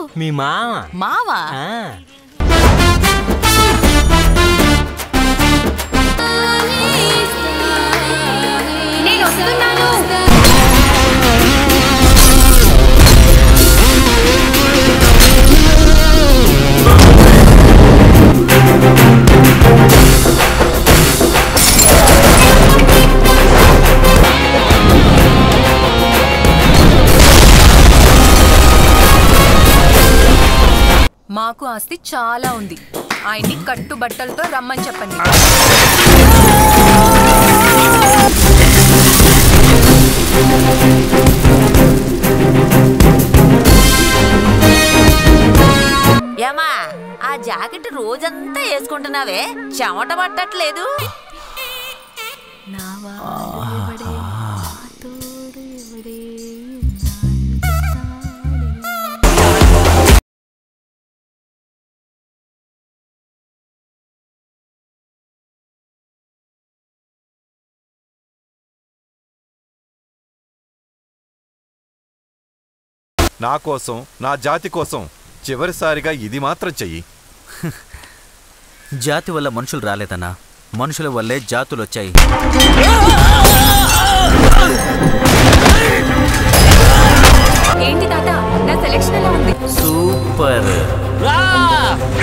మీ మామ మావా ఆ. నేను వస్తున్నాను మాకు ఆస్తి చాలా ఉంది ఆయన్ని కట్టుబట్టలతో రమ్మని చెప్పండి ఏమా ఆ జాకెట్ రోజంతా వేసుకుంటున్నావే చెమట పట్టట్లేదు నా కోసం నా జాతి కోసం చివరిసారిగా ఇది మాత్రం చెయ్యి జాతి వల్ల మనుషులు రాలేదన్నా మనుషుల వల్లే జాతులు వచ్చాయి ఏంటి తాత నా సెలెక్షన్ ఎలా ఉంది సూపర్ రా